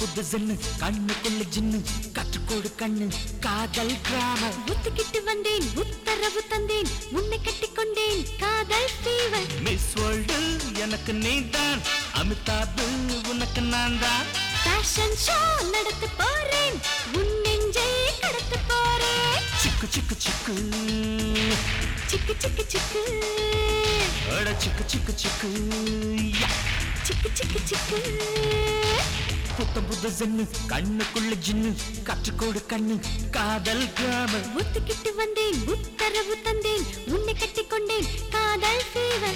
புது ஜன்னு கண்ணுக்குள்ள ஜின்னு கற்றுக்கொடு கண்ணு காதல் கிராமம் ஒத்துக்கிட்டு வந்தேன் உத்தரவு தந்தேன் உன்னை கட்டிக்கொண்டேன் காதல் ஃபீவர் மிஸ் வேர்ல்டு எனக்கு நீதான் அமிதாபு உனக்கு நான் தான் ஃபேஷன் ஷோ நடத்த போறேன் உன் நெஞ்சை கடத்த போறேன் சிக்கு சிக்கு சிக்கு சிக்கு சிக்கு சிக்கு அட சிக்கு சிக்கு சிக்கு யா. சிக்கு சிக்கு சிக்கு புத்தம் புது ஜன்னு கண்ணுக்குள்ள ஜின்னு கற்றுக்கொடு கண்ணு காதல் கிராமம் ஒத்துக்கிட்டு வந்தேன் உத்தரவு தந்தேன் உன்னை கட்டிக்கொண்டேன் காதல் fever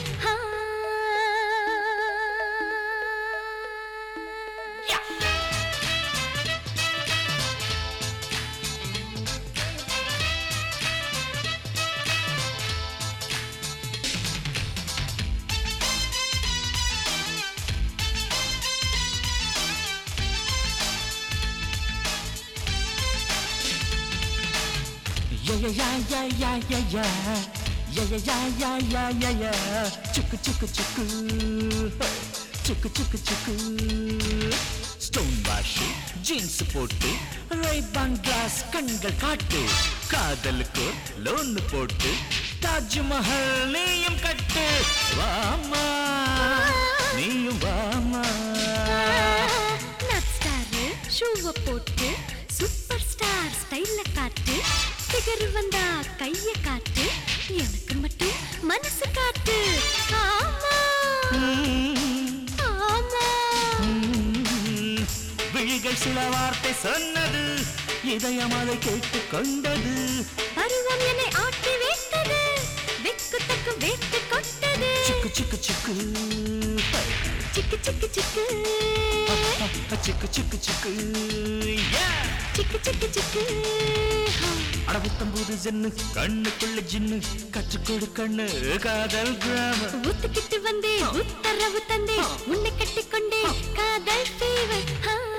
Yeah, yeah, yeah, yeah, yeah, yeah, yeah. Yeah, yeah, yeah, yeah, yeah, yeah, yeah. Chukku, chukku, chukku. Hey. Chukku, chukku, chukku. Stone wash jeans போட்டு ரைபான் கிளாஸ் கண்கள் காட்டு காதலுக்கு லோன் போட்டு தாஜ்மஹல் நீயும் கட்டு வாமா நீயும் வாமா நட் ஸ்டார் ஷூவை போட்டு சூப்பர் ஸ்டார் ஸ்டைல்ல காட்டு ஃபிகர் வந்தா கைய காட்டு எனக்கு மட்டும் மனசு காட்டு ஆமா ஆமா உம், விழிகள் சில வார்த்தை சொன்னது இதயம் அதை கேட்டு கொண்டது பருவம் என்னை ஆட்டி வைத்தது வெக்கு தக்கு வேட்டு கொட்டது சிக்கு சிக்கு சிக்கு சிக்கு சிக்கு சிக்கு சிக்கு சிக்கு சிக்கு Yeah! சிக்கு சிக்கு சிக்கு அடபுத்தம் புது ஜின்னு கண்ணுக்குள்ள ஜின்னு கற்றுக்கொடு கண்ணு காதல் கிராமம் ஒத்துக்கிட்டு வந்தேன் உத்தரவு தந்தேன் உன்னை கட்டிக்கொண்டேன் காதல் ஃபீவர்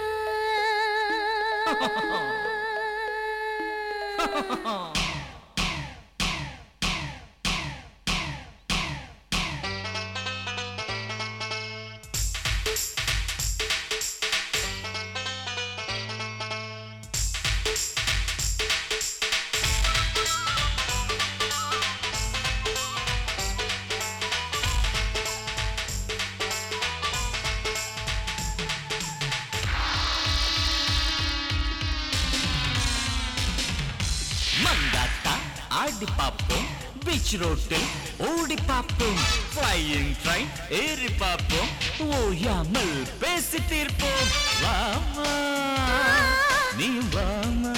மங்காத்தா ஆடி பார்ப்போம் பீச் ரோட்டில் ஓடி பார்ப்போம் ஃப்ளையிங் ட்ரைன் ஏறி பார்ப்போம் ஓயாமல் பேசி தீர்ப்போம் வாமா நீ வாமா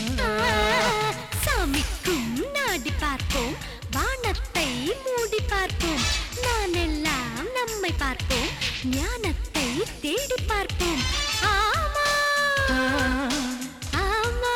சாமிக்கும் நாடி பார்ப்போம் வானத்தை மூடி பார்ப்போம் நான் எல்லாம் நம்மை பார்ப்போம் ஞானத்தை தேடி பார்ப்போம் ஆமா ஆமா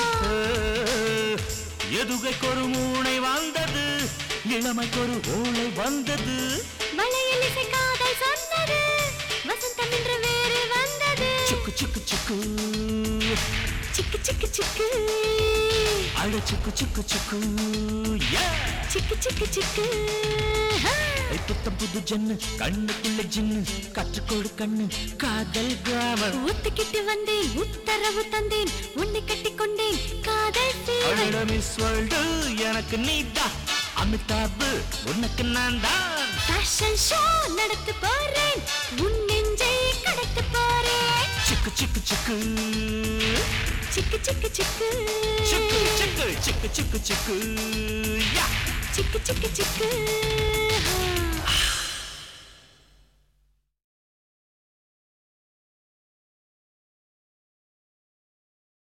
எதுகைக்கு ஒரு மூளை வந்தது இளமைக்கு ஒரு ஓலை வந்தது வளையல் இசை காதல் சொன்னது வசந்தம் என்று வேறு வந்தது சிக்கு சிக்கு சிக்கு சிக்கு சிக்கு சிக்கு அழ சிக்கு சிக்கு சிக்கு Yeah! சிக்கு சிக்கு சிக்கு ஐ, புத்தம் புது ஜன்னு கண்ணுக்குள்ள ஜின்னு கற்றுக்கொடு கண்ணு காதல் கிராமம் ஒத்துக்கிட்டு வந்தேன் உத்தரவு தந்தேன் உன்னை கட்டிக்கொண்டேன் காதல் fever. அழட மிஸ் வேர்ல்டு எனக்கு நீதான் அமிதாபு உனக்கு நான் தான் ஃபேஷன் ஷோ நடத்த போறேன் உன் நெஞ்சை கடத்த போறேன் சிக்கு சிக்கு சிக்கு சிக்கு சிக்கு சிக்கு சிக்கு சிக்கு சிக்கு சிக்கு சிக்கு யா சிக்கு சிக்கு சிக்கு